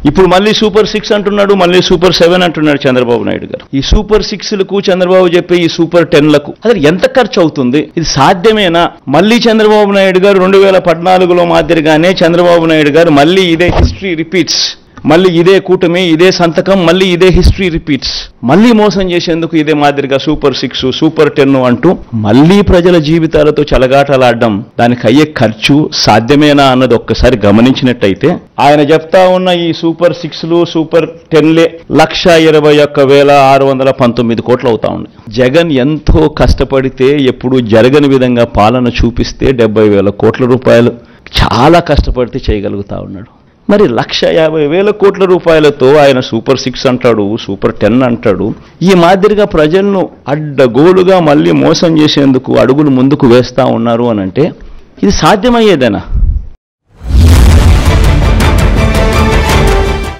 ఇప్పుడు మళ్ళీ super six అంటున్నాడు మళ్ళీ సూపర్ సెవెన్ అంటున్నాడు చంద్రబాబు నాయుడు గారు ఈ సూపర్ సిక్స్ లకు చంద్రబాబు చెప్పే ఈ సూపర్ టెన్ లకు అసలు ఎంత ఖర్చు అవుతుంది ఇది సాధ్యమేనా మళ్ళీ చంద్రబాబు నాయుడు గారు రెండు వేల పద్నాలుగులో మాదిరిగానే చంద్రబాబు నాయుడు గారు మళ్ళీ ఇదే హిస్టరీ రిపీట్స్ మళ్ళీ ఇదే కూటమి ఇదే సంతకం మళ్ళీ ఇదే హిస్టరీ రిపీట్స్ మళ్ళీ మోసం చేసేందుకు ఇదే మాదిరిగా సూపర్ సిక్స్ సూపర్ టెన్ అంటూ మళ్ళీ ప్రజల జీవితాలతో చెలగాటలాడడం దానికి అయ్యే ఖర్చు సాధ్యమేనా అన్నది ఒక్కసారి గమనించినట్టయితే ఆయన చెప్తా ఉన్న ఈ సూపర్ సిక్స్లు సూపర్ టెన్లే లక్ష ఇరవై ఒక్క వేల ఆరు వందల పంతొమ్మిది కోట్లు అవుతా ఉన్నాయి జగన్ ఎంతో కష్టపడితే ఎప్పుడు జరగని విధంగా పాలన చూపిస్తే డెబ్బై వేల కోట్ల రూపాయలు చాలా కష్టపడితే చేయగలుగుతా ఉన్నాడు మరి లక్ష యాభై వేల కోట్ల రూపాయలతో ఆయన సూపర్ సిక్స్ అంటాడు సూపర్ టెన్ అంటాడు ఈ మాదిరిగా ప్రజలను అడ్డగోలుగా మళ్ళీ మోసం చేసేందుకు అడుగులు ముందుకు వేస్తా ఉన్నారు అని అంటే ఇది సాధ్యమయ్యేదేనా